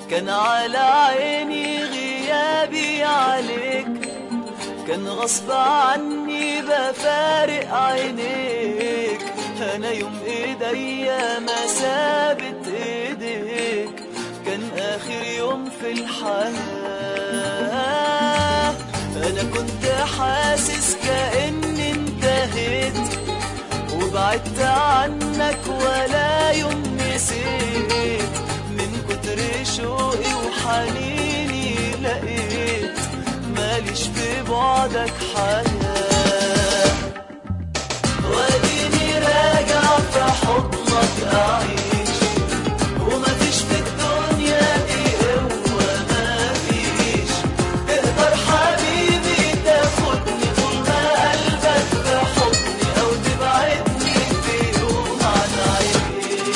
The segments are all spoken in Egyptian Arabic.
كان على عيني غيابي عليك كان غصب عني بفارق عينيك انا يوم ايديا ما سابت ايديك كان اخر يوم في الحياة انا كنت حاسس كأني انتهيت وبعدت عنك ولا يوم نسيت من كتر شوقي وحنيني لقيت ماليش في بعدك حياة واديني راجع في حضنك أعيش ومفيش في الدنيا دي قوة مفيش تقدر حبيبي تاخدني طول ما قلبك في حضني أو تبعدني في يوم عن عينيك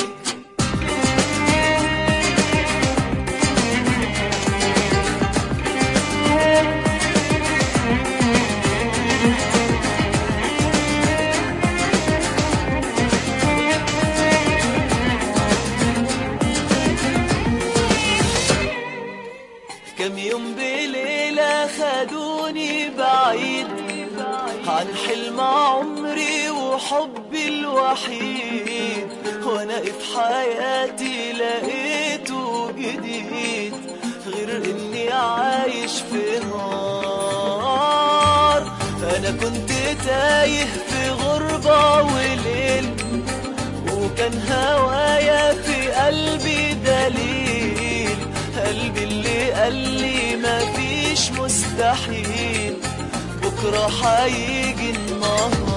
كم يوم بليلة خدوني بعيد عن حلم عمري وحبي الوحيد وانا في حياتي لقيته جديد غير اني عايش في نار انا كنت تايه في غربة وليل وكان هوايا في قلبي دليل قلبي اللي قال لي مفيش مستحيل بكرة هيجي النهار